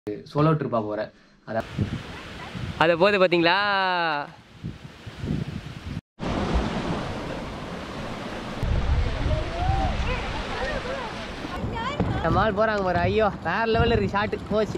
Solo ட்ரிப்பாக போகிறேன் அதான் அதை போது பார்த்தீங்களா மால் போகிறாங்க பாரு ஐயோ வேற லெவலில் இருக்கு ஷாட்டு போச்சு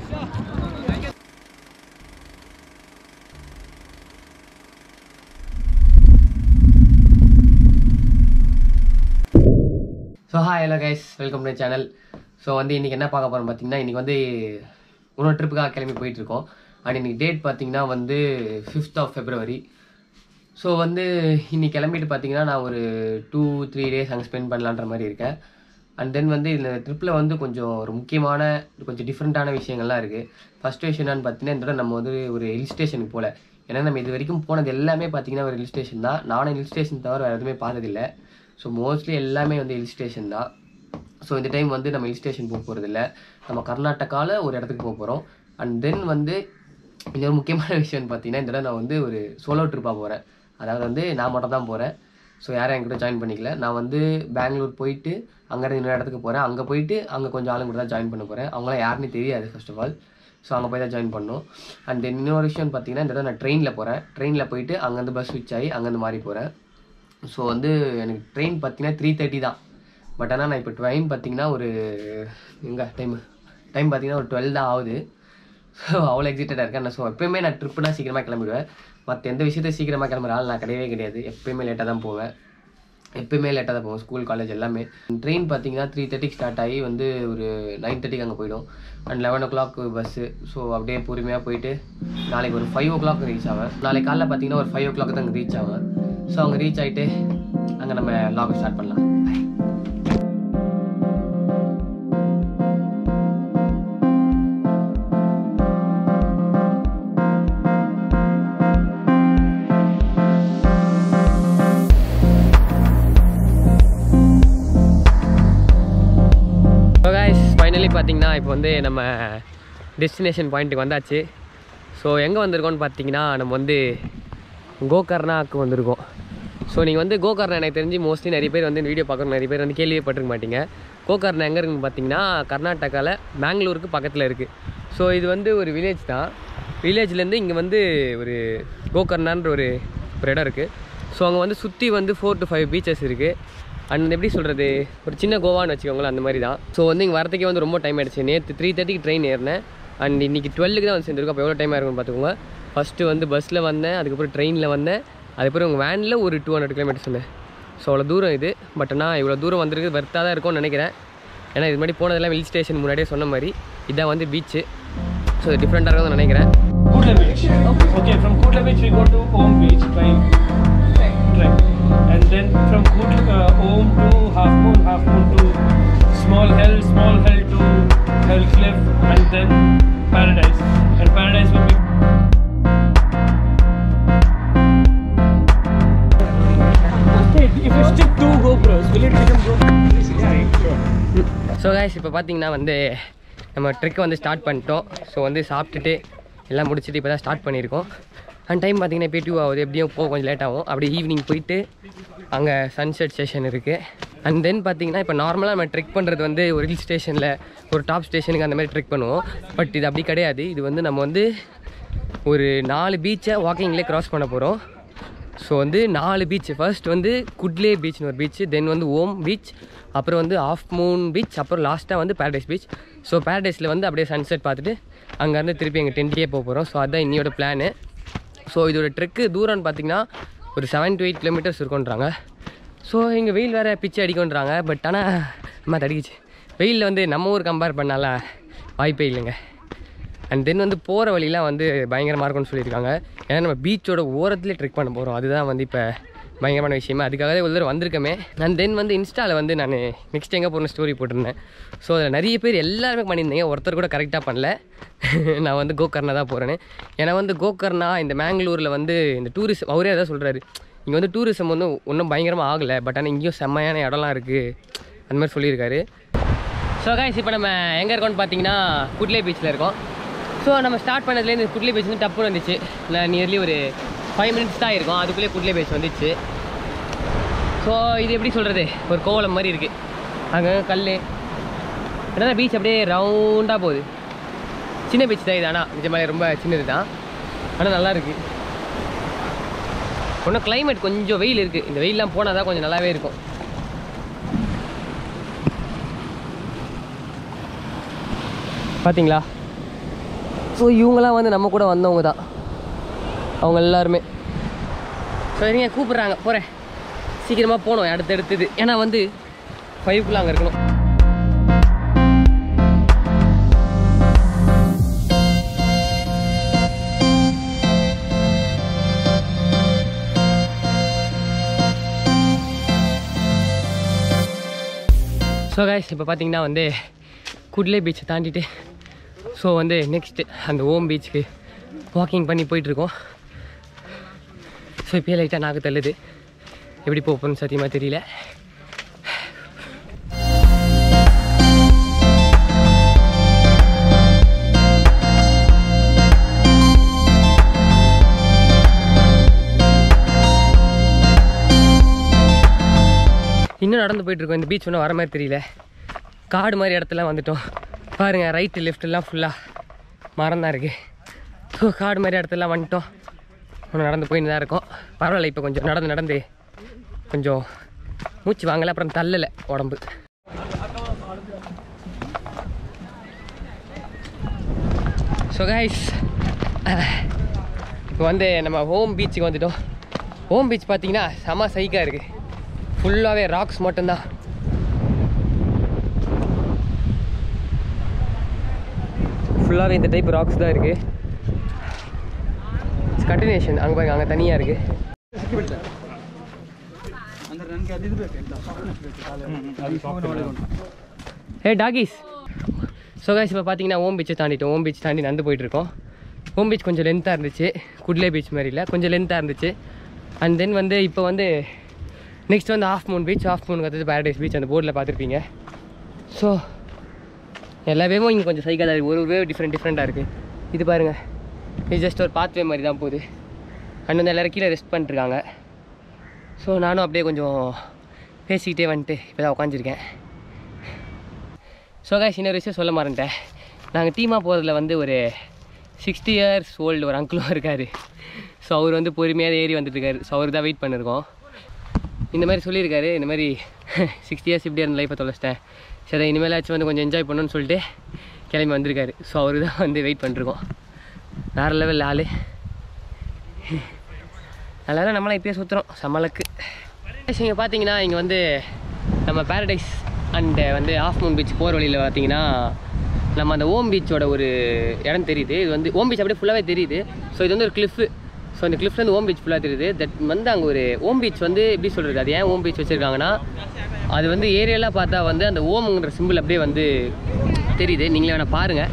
so hi hello guys welcome to channel so வந்து இன்றைக்கி என்ன பார்க்க போகிறோம் பார்த்தீங்கன்னா இன்றைக்கி வந்து இன்னொரு ட்ரிப்புக்காக கிளம்பி போயிட்டுருக்கோம் அண்ட் இன்றைக்கி டேட் பார்த்தீங்கன்னா வந்து ஃபிஃப்த் ஆஃப் ஃபெப்ரவரி ஸோ வந்து இன்னைக்கு கிளம்பிட்டு பார்த்தீங்கன்னா நான் ஒரு டூ த்ரீ டேஸ் அங்கே ஸ்பெண்ட் பண்ணலான்ற மாதிரி இருக்கேன் அண்ட் தென் வந்து இந்த ட்ரிப்பில் வந்து கொஞ்சம் ஒரு முக்கியமான கொஞ்சம் டிஃப்ரெண்ட்டான விஷயங்கள்லாம் இருக்குது ஃபஸ்ட் விஷயம் என்னன்னு பார்த்தீங்கன்னா இந்த தடவை நம்ம வந்து ஒரு ஹில் ஸ்டேஷனுக்கு போகல ஏன்னா நம்ம இது வரைக்கும் போனது எல்லாமே பார்த்தீங்கன்னா ஒரு ஹில் ஸ்டேஷன் தான் நானும் ஹில் ஸ்டேஷன் தவிர வேறு எதுவுமே பார்த்ததில்லை ஸோ மோஸ்ட்லி எல்லாமே வந்து ஹில் ஸ்டேஷன் தான் ஸோ இந்த டைம் வந்து நம்ம ஹில் ஸ்டேஷன் போக போகிறதில்ல நம்ம கர்நாடகாவில் ஒரு இடத்துக்கு போக போகிறோம் அண்ட் தென் வந்து இன்னொரு முக்கியமான விஷயம்னு பார்த்தீங்கன்னா இந்த தடவை நான் வந்து ஒரு சோலோ ட்ரிப்பாக போகிறேன் அதாவது வந்து நான் மட்டும் தான் போகிறேன் ஸோ யாரும் என்கிட்ட ஜாயின் பண்ணிக்கல நான் வந்து பெங்களூர் போயிட்டு அங்கேருந்து இன்னொரு இடத்துக்கு போகிறேன் அங்கே போயிட்டு அங்கே கொஞ்சம் ஆளுங்க கூட தான் ஜாயின் பண்ண போகிறேன் அவங்களாம் யாருன்னு தெரியாது ஃபர்ஸ்ட் ஆஃப் ஆல் ஸோ அங்கே போய் தான் ஜாயின் பண்ணணும் அண்ட் தென் இன்னொரு விஷயம்னு பார்த்தீங்கன்னா இந்த தடவை நான் ட்ரெயினில் போகிறேன் ட்ரெயினில் போயிட்டு அங்கேருந்து பஸ் ஸ்விட்ச் ஆகி அங்கேருந்து மாறி போகிறேன் ஸோ வந்து எனக்கு ட்ரெயின் பார்த்தீங்கன்னா த்ரீ தேர்ட்டி தான் பட் ஆனால் நான் இப்போ ட்ரெயின் பார்த்தீங்கன்னா ஒரு எங்கே டைம் டைம் பார்த்தீங்கன்னா ஒரு டுவெல் தான் ஆகுது ஸோ அவ்வளோ எக்ஸைட்டடாக இருக்கேன் நான் ஸோ எப்பயுமே நான் ட்ரிப்புனா சீக்கிரமாக கிளம்பிடுவேன் மற்ற எந்த விஷயத்தையும் சீக்கிரமாக கிளம்புற ஆள் நான் கிடையவே கிடையாது எப்பயுமே லேட்டாக தான் போவேன் எப்பயுமே லேட்டாக தான் போவோம் ஸ்கூல் காலேஜ் எல்லாமே ட்ரெயின் பார்த்தீங்கன்னா த்ரீ தேர்ட்டிக்கு ஸ்டார்ட் ஆகி வந்து ஒரு நைன் தேர்ட்டிக்கு அங்கே போயிடும் and eleven o'clock bus so அப்படியே பொறுமையாக போயிட்டு நாளைக்கு ஒரு ஃபைவ் ஓ கிளாக் ரீச் ஆவேன் நாளைக்கு காலைல பார்த்தீங்கன்னா ஒரு ஃபைவ் ஓ கிளாக் தான் அங்கே ரீச் ஆவேன் ஸோ அங்கே ரீச் ஆகிட்டு அங்கே நம்ம லாக் ஸ்டார்ட் பண்ணலாம் ஸோ கைஸ் ஃபைனலி பார்த்தீங்கன்னா இப்போ வந்து நம்ம டெஸ்டினேஷன் பாயிண்ட்டுக்கு வந்தாச்சு ஸோ எங்கே வந்திருக்கோம்னு பார்த்தீங்கன்னா நம்ம வந்து கோகர்ணாக்கு வந்திருக்கோம் ஸோ நீங்கள் வந்து கோகர்ணா எனக்கு தெரிஞ்சு மோஸ்ட்லி நிறைய பேர் வந்து இந்த வீடியோ பார்க்குறோம் நிறைய பேர் வந்து கேள்விப்பட்டிருக்க மாட்டீங்க கோகர்ணா எங்கே இருக்குன்னு பார்த்தீங்கன்னா கர்நாடகாவில் பெங்களூருக்கு பக்கத்தில் இருக்குது ஸோ இது வந்து ஒரு வில்லேஜ் தான் வில்லேஜ்லேருந்து இங்கே வந்து ஒரு கோகர்ணான்ற ஒரு ஒரு இடம் இருக்குது ஸோ அங்கே வந்து சுற்றி வந்து ஃபோர் டு ஃபைவ் பீச்சஸ் இருக்குது அண்ட் எப்படி சொல்கிறது ஒரு சின்ன கோவான்னு வச்சுக்கோங்களேன் அந்த மாதிரி தான் ஸோ வந்து இங்கே வரதுக்கே வந்து ரொம்ப டைம் ஆயிடுச்சு நேற்று த்ரீ தேர்ட்டிக்கு ட்ரெயின் ஏறினேன் அண்ட் இன்றைக்கி டுவெல்லுக்கு தான் வந்து சேர்ந்துருக்கோம் அப்போ எவ்வளோ டைம் ஆயிருக்கும்னு பார்த்துக்கோங்க ஃபஸ்ட்டு வந்து பஸ்ஸில் வந்தேன் அதுக்கப்புறம் ட்ரெயினில் வந்தேன் அதுக்கப்புறம் உங்கள் வேனில் ஒரு டூ ஹண்ட்ரட் கிலோமீட்டர்ஸ் வந்தேன் ஸோ அவ்வளோ தூரம் இது பட் ஆனால் இவ்வளோ தூரம் வந்திருக்கு வர்த்தாக தான் இருக்கும்னு நினைக்கிறேன் ஏன்னா இது மாதிரி போனதெல்லாம் ஹில் ஸ்டேஷன் முன்னாடியே சொன்ன மாதிரி இதான் வந்து பீச்சு ஸோ டிஃப்ரெண்ட்டாக இருக்கும்னு நினைக்கிறேன் Kudla Beach. Okay, from Kudla Beach we go to Om Beach by train. And then from Kudla, uh, Om to Half Moon, Half Moon to Small Hill, Small Hill to Hell Cliff, and then Paradise. And Paradise will be. If you stick two GoPros, will it become GoPro? Yeah, sure. So guys இப்போ பார்த்தீங்கன்னா வந்து நம்ம ட்ரிக்கை வந்து start பண்ணிட்டோம் so வந்து சாப்பிட்டுட்டு எல்லாம் முடிச்சுட்டு இப்போ தான் ஸ்டார்ட் பண்ணியிருக்கோம் அண்ட் டைம் பார்த்தீங்கன்னா இப்போ டூ ஆகுது எப்படியும் போக கொஞ்சம் லேட் ஆகும் அப்படி ஈவினிங் போயிட்டு அங்கே சன்செட் ஸ்டேஷன் இருக்குது அண்ட் தென் பார்த்தீங்கன்னா இப்போ நார்மலாக நம்ம ட்ரெக் பண்ணுறது வந்து ஒரு ஹில் ஸ்டேஷனில் ஒரு டாப் ஸ்டேஷனுக்கு அந்த மாதிரி ட்ரெக் பண்ணுவோம் பட் இது அப்படி கிடையாது இது வந்து நம்ம வந்து ஒரு நாலு பீச்சை வாக்கிங்லேயே க்ராஸ் பண்ண போகிறோம் ஸோ வந்து நாலு பீச் ஃபர்ஸ்ட் வந்து குட்லே பீச்னு ஒரு பீச் தென் வந்து ஓம் பீச் அப்புறம் வந்து ஆஃப் மூன் பீச் அப்புறம் லாஸ்ட்டாக வந்து பேரடைஸ் பீச் ஸோ பேரடைஸில் வந்து அப்படியே சன்செட் பார்த்துட்டு அங்கேருந்து திருப்பி எங்கள் டென்ட்லேயே போக போகிறோம் ஸோ அதுதான் இன்னியோட பிளானு ஸோ இதோட ட்ரெக்கு தூரம்னு பார்த்தீங்கன்னா ஒரு செவன் டு எயிட் கிலோமீட்டர்ஸ் இருக்குன்றாங்க ஸோ இங்கே வெயில் வேறு பிச்சு அடிக்குன்றாங்க பட் ஆனால் அம்மா தடிக்குச்சு வெயிலில் வந்து நம்ம ஊர் கம்பேர் பண்ணால வாய்ப்பே இல்லைங்க அண்ட் தென் வந்து போகிற வழிலாம் வந்து பயங்கரமாக இருக்கும்னு சொல்லியிருக்காங்க ஏன்னா நம்ம பீச்சோட ஓரத்துலேயே ட்ரெக் பண்ண போகிறோம் அதுதான் வந்து இப்போ பயங்கரமான விஷயமே அதுக்காகவே ஒரு தடவை வந்திருக்கமே அண்ட் தென் வந்து இன்ஸ்டாவில் வந்து நான் நெக்ஸ்ட் எங்கே போகணும் ஸ்டோரி போட்டிருந்தேன் ஸோ அதில் நிறைய பேர் எல்லாருமே பண்ணியிருந்தீங்க ஒருத்தர் கூட கரெக்டாக பண்ணல நான் வந்து கோகர்ணா தான் போகிறேன்னு ஏன்னா வந்து கோகர்ணா இந்த மேங்களூரில் வந்து இந்த டூரிசம் அவரே அதான் சொல்கிறாரு இங்கே வந்து டூரிசம் வந்து ஒன்றும் பயங்கரமாக ஆகலை பட் ஆனால் இங்கேயும் செம்மையான இடம்லாம் இருக்குது அந்த மாதிரி சொல்லியிருக்காரு ஸோ காய்ஸ் இப்போ நம்ம எங்கே இருக்கோம்னு பார்த்தீங்கன்னா குட்லே பீச்சில் இருக்கோம் ஸோ நம்ம ஸ்டார்ட் பண்ணதுலேருந்து குட்லே பீச் வந்து டப்புன்னு வந்துச்சு நான் நியர்லி ஒரு ஃபைவ் மினிட்ஸ் தான் இருக்கும் அதுக்குள்ளே குட்லே பீச் வந்துச்சு ஸோ இது எப்படி சொல்கிறது ஒரு கோவலம் மாதிரி இருக்குது அங்கே கல் என்னதான் பீச் அப்படியே ரவுண்டாக போகுது சின்ன பீச் தான் இது ஆனால் நிஜமாலே ரொம்ப சின்னது தான் ஆனால் நல்லா இருக்கு ஒன்றும் கிளைமேட் கொஞ்சம் வெயில் இருக்குது இந்த வெயிலெலாம் போனால் தான் கொஞ்சம் நல்லாவே இருக்கும் பார்த்தீங்களா ஸோ இவங்களாம் வந்து நம்ம கூட வந்தவங்க தான் அவங்க எல்லாருமே சரிங்க கூப்பிட்றாங்க போகிறேன் சீக்கிரமாக போகணும் அடுத்து அடுத்தது ஏன்னா வந்து ஃபைவ்க்குள்ளே அங்கே இருக்கணும் ஸோ கைஸ் இப்போ பார்த்தீங்கன்னா வந்து குட்லே பீச்சை தாண்டிட்டு ஸோ வந்து நெக்ஸ்ட்டு அந்த ஓம் பீச்சுக்கு வாக்கிங் பண்ணி போயிட்டுருக்கோம் ஸோ இப்போயே லைட்டாக நாக்கு தள்ளுது எப்படி போக போகணும்னு சத்தியமாக தெரியல இன்னும் நடந்து போயிட்டு இருக்கோம் இந்த பீச் ஒன்றும் வர மாதிரி தெரியல காடு மாதிரி இடத்துல வந்துட்டோம் பாருங்க ரைட்டு லெஃப்ட்லாம் ஃபுல்லாக மரம் தான் இருக்குது ஸோ காடு மாதிரி இடத்துலலாம் வந்துட்டோம் இன்னும் நடந்து போயின்னு தான் இருக்கோம் பரவாயில்ல இப்போ கொஞ்சம் நடந்து நடந்து கொஞ்சம் மூச்சு வாங்கலை அப்புறம் தள்ளலை உடம்பு ஸோ கைஸ் இப்போ வந்து நம்ம ஹோம் பீச்சுக்கு வந்துட்டோம் ஹோம் பீச் பார்த்தீங்கன்னா செம சைக்காக இருக்குது ஃபுல்லாகவே ராக்ஸ் மட்டும்தான் ஃபுல்லாகவே இந்த டைப் ராக்ஸ் தான் இருக்குது கண்டினியூஷன் அங்கே பாருங்க அங்கே தனியாக இருக்குது ஹே டாகிஸ் ஸோ கைஸ் இப்போ பார்த்தீங்கன்னா ஓம் பீச்சை தாண்டிட்டோம் ஓம் பீச் தாண்டி நடந்து போயிட்டு இருக்கோம் ஓம் பீச் கொஞ்சம் லென்த்தாக இருந்துச்சு குட்லே பீச் மாதிரி இல்லை கொஞ்சம் லென்த்தாக இருந்துச்சு அண்ட் தென் வந்து இப்போ வந்து நெக்ஸ்ட் வந்து half moon beach half moon கற்று பேரடைஸ் பீச் அந்த போர்டில் பார்த்துருப்பீங்க ஸோ எல்லா வேவும் இங்கே கொஞ்சம் சைக்காக இருக்குது ஒரு ஒரு வேவ் டிஃப்ரெண்ட் டிஃப்ரெண்ட்டாக இருக்குது இது பாருங்கள் இது ஜஸ்ட் ஒரு பாத்வே மாதிரி தான் போகுது அண்ட் வந்து எல்லோரும் கீழே ரெஸ்ட் பண்ணிட்டுருக்காங்க ஸோ நானும் அப்படியே கொஞ்சம் பேசிக்கிட்டே வந்துட்டு இப்போ தான் உட்காந்துருக்கேன் ஸோ காய்ஸ் இன்னொரு விஷயம் சொல்ல மாட்டேன் நாங்கள் டீமாக போகிறதுல வந்து ஒரு சிக்ஸ்டி இயர்ஸ் ஓல்டு ஒரு அங்கிளும் இருக்கார் ஸோ அவர் வந்து பொறுமையாக ஏறி வந்துட்டுருக்காரு ஸோ அவர் தான் வெயிட் பண்ணியிருக்கோம் இந்த மாதிரி சொல்லியிருக்காரு இந்த மாதிரி சிக்ஸ்டி இயர்ஸ் இப்படியே இருந்த லைஃப்பை தொலைச்சிட்டேன் சரி இனிமேலாச்சும் வந்து கொஞ்சம் என்ஜாய் பண்ணணும்னு சொல்லிட்டு கிளம்பி வந்திருக்காரு ஸோ அவரு தான் வந்து வெயிட் பண்ணிருக்கோம் வேறு லெவல் ஆள் அதனால் நம்மளாம் இப்பயே சுற்றுறோம் சமலுக்கு இங்கே பார்த்தீங்கன்னா இங்கே வந்து நம்ம பேரடைஸ் அண்டு வந்து ஆஃப் மூன் பீச் போகிற வழியில் பார்த்தீங்கன்னா நம்ம அந்த ஓம் பீச்சோட ஒரு இடம் தெரியுது இது வந்து ஓம் பீச் அப்படியே ஃபுல்லாகவே தெரியுது ஸோ இது வந்து ஒரு கிளிஃபு ஸோ இந்த கிளிஃப்லேருந்து ஓம் பீச் ஃபுல்லாக தெரியுது தட் வந்து அங்கே ஒரு ஓம் பீச் வந்து எப்படி சொல்கிறது அது ஏன் ஓம் பீச் வச்சுருக்காங்கன்னா அது வந்து ஏரியலாக பார்த்தா வந்து அந்த ஓம்ங்கிற சிம்பிள் அப்படியே வந்து தெரியுது நீங்களே வேணால் பாருங்கள்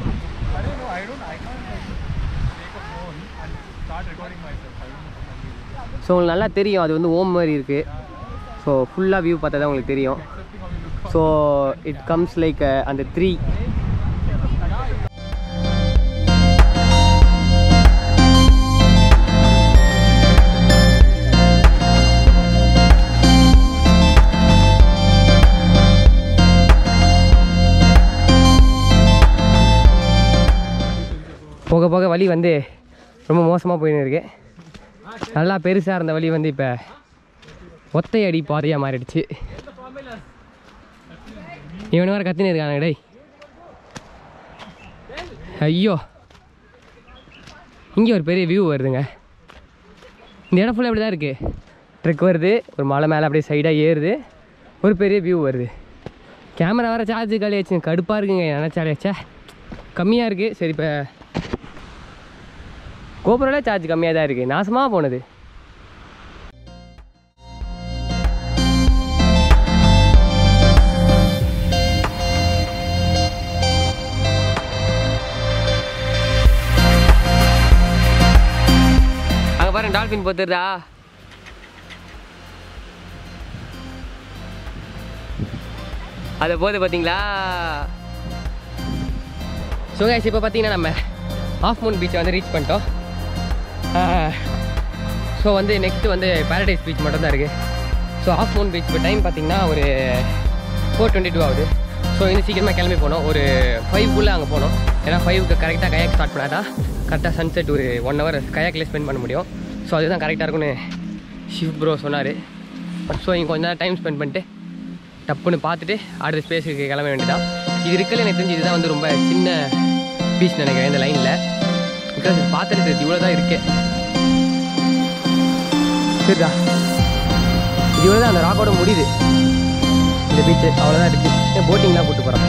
ஸோ உங்களுக்கு நல்லா தெரியும் அது வந்து ஓம் மாதிரி இருக்குது ஸோ ஃபுல்லாக வியூ பார்த்தா தான் உங்களுக்கு தெரியும் ஸோ இட் கம்ஸ் லைக் அந்த த்ரீ போக போக வழி வந்து ரொம்ப மோசமாக போயின்னு இருக்கு நல்லா பெருசாக இருந்த வழி வந்து இப்போ ஒத்தையடி பாதையாக மாறிடுச்சு இவனு வேறு கத்தினு இருக்காங்க டேய் ஐயோ இங்கே ஒரு பெரிய வியூ வருதுங்க இந்த இடம் ஃபுல்லாக இப்படி தான் இருக்குது ட்ரெக் வருது ஒரு மலை மேலே அப்படியே சைடாக ஏறுது ஒரு பெரிய வியூ வருது கேமரா வேறு சார்ஜ் காலி ஆச்சு கடுப்பாக இருக்குங்க நினச்சாலே ச்சே கம்மியாக இருக்குது சரி இப்போ கோபுரோல சார்ஜ் கம்மியாக தான் இருக்குது நாசமாக போனது அங்கே பாருங்க டால்ஃபின் போத்துருதா அது போகுது பார்த்தீங்களா ஸோ கைஸ் இப்போ பார்த்தீங்கன்னா நம்ம ஆஃப் மூன் பீச்சை வந்து ரீச் பண்ணிட்டோம் ஸோ வந்து நெக்ஸ்ட்டு வந்து பேரடைஸ் பீச் மட்டும் தான் இருக்குது ஸோ ஆஃப் மூன் பீச் இப்போ டைம் பார்த்தீங்கன்னா ஒரு ஃபோர் டுவெண்ட்டி டூ ஆகுது ஸோ இன்னும் சீக்கிரமாக கிளம்பி போனோம் ஒரு ஃபைவ் குள்ளே அங்கே போனோம் ஏன்னா ஃபைவ்க்கு கரெக்டாக கயாக் ஸ்டார்ட் பண்ணாதான் கரெக்டாக சன்செட் ஒரு ஒன் ஹவர் கயாக்லேயே ஸ்பெண்ட் பண்ண முடியும் ஸோ அதுதான் கரெக்டாக இருக்கும்னு ஷிவ் ப்ரோ சொன்னார் ஸோ இங்கே கொஞ்ச நேரம் டைம் ஸ்பெண்ட் பண்ணிட்டு டப்புன்னு பார்த்துட்டு அடுத்த ஸ்பேஸுக்கு கிளம்ப வேண்டியதான் இது இருக்கல எனக்கு தெரிஞ்சு இதுதான் வந்து ரொம்ப சின்ன பீச் நினைக்கிறேன் இந்த லைனில் பிகாஸ் இது பார்த்துட்டு தெரியுது இவ்வளோ தான் இருக்கே சரிதா இது இவ்வளோ தான் அந்த ராக்கோட முடியுது இந்த பீச்சு அவ்வளோதான் இருக்குது போட்டிங்லாம் கூப்பிட்டு போகிறோம்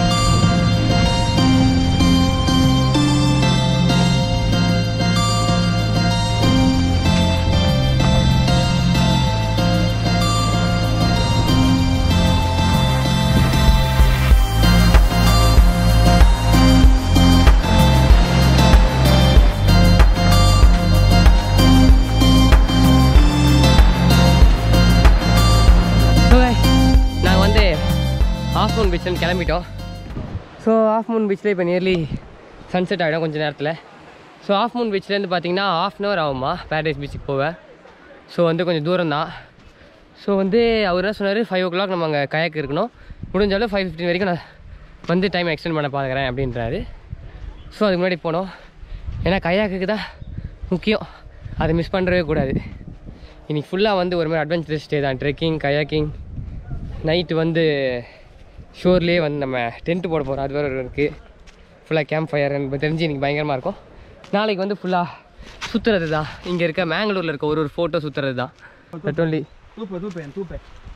ஸோ நாங்கள் வந்து ஆஃப் மூன் பீச்லேருந்து கிளம்பிட்டோம் ஸோ ஆஃப் மூன் பீச்சில் இப்போ நியர்லி சன்செட் ஆகிடும் கொஞ்சம் நேரத்தில் ஸோ ஆஃப் மூன் பீச்லேருந்து பார்த்தீங்கன்னா ஆஃப் அன் ஹவர் ஆகுமா பேரடைஸ் பீச்சுக்கு போவேன் ஸோ வந்து கொஞ்சம் தூரம் தான் ஸோ வந்து அவர் என்ன சொன்னார் ஃபைவ் ஓ கிளாக் நம்ம அங்கே கயாக்கு இருக்கணும் முடிஞ்சாலும் ஃபைவ் ஃபிஃப்டின் வரைக்கும் நான் வந்து டைம் எக்ஸ்டெண்ட் பண்ண பார்க்குறேன் அப்படின்றாரு ஸோ அதுக்கு முன்னாடி போனோம் ஏன்னா கயாக்குக்கு தான் முக்கியம் அதை மிஸ் பண்ணுறவே கூடாது இன்னைக்கு ஃபுல்லாக வந்து ஒரு மாதிரி அட்வென்ச்சரஸ் டே தான் ட்ரெக்கிங் கயாக்கிங் நைட்டு வந்து ஷோர்லேயே வந்து நம்ம டென்ட் போட போகிறோம் அது வேறு இருக்குது ஃபுல்லாக கேம்ப் ஃபயர் எனக்கு தெரிஞ்சு இன்னைக்கு பயங்கரமாக இருக்கும் நாளைக்கு வந்து ஃபுல்லாக சுற்றுறது தான் இங்கே இருக்க மேங்களூரில் இருக்க ஒரு ஒரு ஃபோட்டோ சுற்றுறது தான் that only Tupe, tupe, tupe.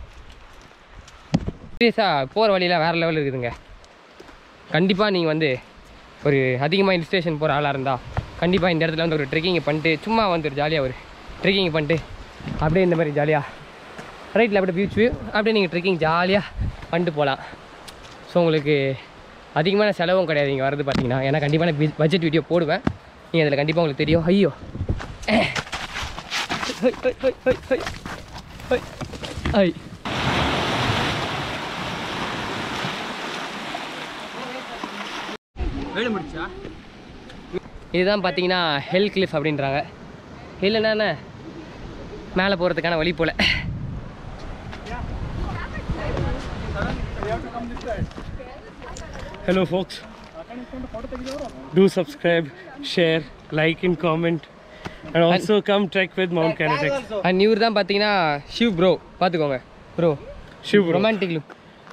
சீரியஸாக போகிற வழியில் வேறு லெவல் இருக்குதுங்க கண்டிப்பாக நீங்கள் வந்து ஒரு அதிகமாக ஹில் ஸ்டேஷன் போகிற ஆளாக இருந்தால் கண்டிப்பாக இந்த இடத்துல வந்து ஒரு ட்ரெக்கிங் பண்ணிட்டு சும்மா வந்து ஒரு ஜாலியாக ஒரு ட்ரெக்கிங் பண்ணிட்டு அப்படியே இந்த மாதிரி ஜாலியாக ரைட்டில் அப்படியே பீச் வியூ அப்படியே நீங்கள் ட்ரெக்கிங் ஜாலியாக பண்ணிட்டு போகலாம் ஸோ உங்களுக்கு அதிகமான செலவும் கிடையாது இங்கே வரது பார்த்தீங்கன்னா ஏன்னா கண்டிப்பாக நான் பட்ஜெட் வீடியோ போடுவேன் நீங்கள் அதில் கண்டிப்பாக உங்களுக்கு தெரியும் ஐயோ ஹொய், ஹொய், ஹொய், ஹொய், ஹொய். ஹொய். ஐ வேலை முடிச்சா இதுதான் பார்த்தீங்கன்னா ஹெல் கிளிஃப் அப்படின்றாங்க ஹில் என்னென்ன மேலே போகிறதுக்கான வழி போல் Hello, folks. Do subscribe, share, like, and comment. And also come trek with Mount Kanatex. And இவர் தான் பார்த்தீங்கன்னா ஷிவ் ப்ரோ பார்த்துக்கோங்க bro Shiv bro. Romantic look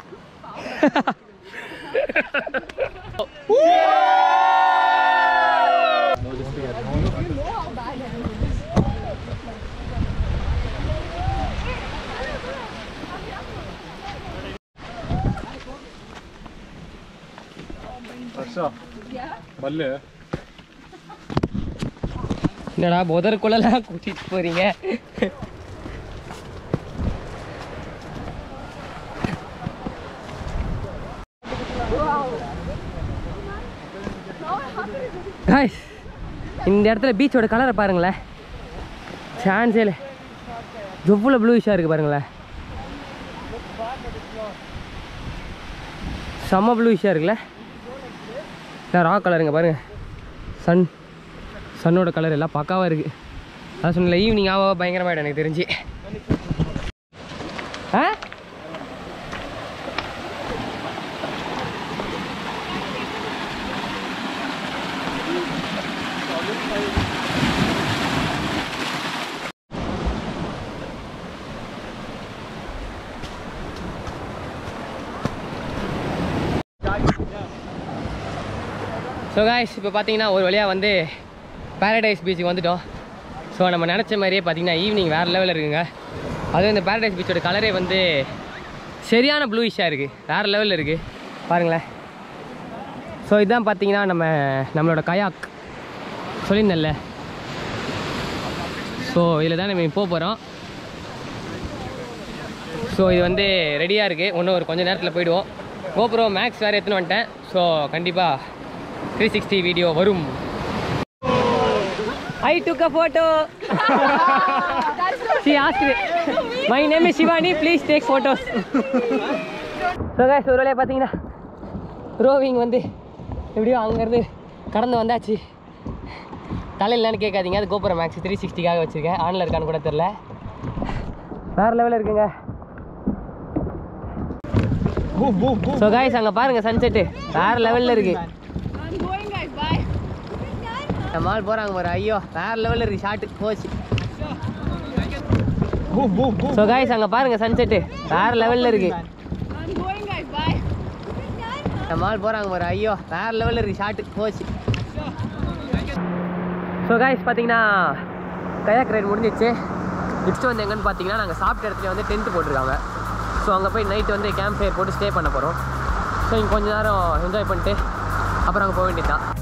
என்னடா புதற்குள்ளலாம் கூட்டிகிட்டு போகிறீங்க Guys, இந்த இடத்துல பீச்சோட கலரை பாருங்களேன் சான்ஸே இல்லை எவ்வளோ ப்ளூஷாக இருக்குது பாருங்களேன் செம்ம ப்ளூஷாக இருக்குல்ல ராக் கலருங்க பாருங்க சன் சன்னோட கலர் எல்லாம் பக்காவாக இருக்குது அதான் சொன்னல ஈவினிங் ஆக பயங்கரமாயிடும் எனக்கு தெரிஞ்சு ஆ ஸோ காய்ஸ் இப்போ பார்த்தீங்கன்னா ஒரு வழியாக வந்து பேரடைஸ் பீச்சுக்கு வந்துட்டோம் ஸோ நம்ம நினச்ச மாதிரியே பார்த்தீங்கன்னா ஈவினிங் வேறு லெவலில் இருக்குங்க அதுவும் இந்த பேரடைஸ் பீச்சோட கலரே வந்து சரியான ப்ளூயிஷாக இருக்குது வேறு லெவலில் இருக்குது பாருங்களேன் ஸோ இதுதான் பார்த்தீங்கன்னா நம்ம நம்மளோட கயாக் சொல்லியிருந்தேன்ல ஸோ இதில் தான் நம்ம போக போகிறோம் ஸோ இது வந்து ரெடியாக இருக்குது இன்னும் ஒரு கொஞ்ச நேரத்தில் போயிடுவோம் கோப்ரோ மேக்ஸ் வேறு எடுத்துன்னு வந்துட்டேன் ஸோ கண்டிப்பாக த்ரீ சிக்ஸ்டி வீடியோ வரும் I took a photo see ask my name is Shivani please take photos so guys ஒரு வேலையை பார்த்தீங்கன்னா ரோவிங் வந்து எப்படியோ அங்கேருந்து கடந்து வந்தாச்சு தலையில் என்னன்னு கேட்காதீங்க அது கோபுரம் மேக்ஸ் த்ரீ சிக்ஸ்டிக்காக வச்சுருக்கேன் ஆனில் இருக்கான்னு கூட தெரில வேறு லெவலில் இருக்குங்க ஸோ காய்ஸ் அங்கே பாருங்கள் சன்செட்டு வேறு லெவலில் இருக்குது நம்ம ஆள் போகிறாங்க பாரு ஐயோ வேற லெவலில் இருக்கு ஷாட்டு போச்சு ஸோ காய்ஸ் அங்கே பாருங்க சன்செட்டு வேற லெவலில் இருக்கு I'm going, guys. Bye. நம்ம ஆள் போகிறாங்க பாரு ஐயோ வேற லெவலில் இருக்கு ஷாட்டு போச்சு ஸோ காய்ஸ் பார்த்தீங்கன்னா கயாக் ரைட் முடிஞ்சிச்சு நெக்ஸ்ட் வந்து எங்கன்னு பார்த்தீங்கன்னா நாங்கள் சாப்பிட்ட இடத்துல வந்து டென்ட் போட்டிருக்காங்க ஸோ அங்கே போய் நைட் வந்து கேம்ப் ஃபயர் போட்டு ஸ்டே பண்ண போகிறோம் ஸோ இங்கே கொஞ்ச நேரம் என்ஜாய் பண்ணிட்டு அப்புறம் அங்கே போக வேண்டியது தான்